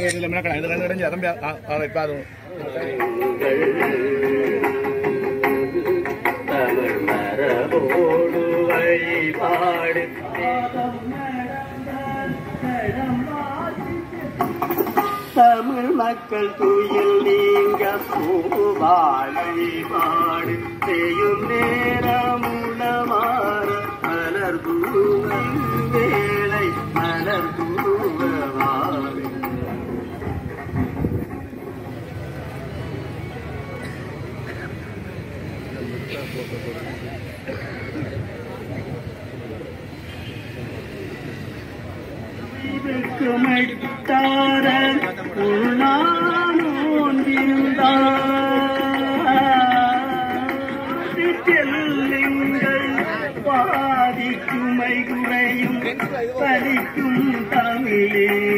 இல்லை மினக்கடா இது கண்டு கிடைஞ்சு அதம்பி இப்போ அது தமிழ் மரபோடு வழிபாடு தமிழ் மக்கள் துயில் நீங்க பூவாழி பாடு செய்யும் நேரமுடமாற மலர் தூவம் வேலை மலர் தூவாறு மெட்டார செல்லுங்கள் பாதிக்குமை குறையும் பலிக்கும் தமிழே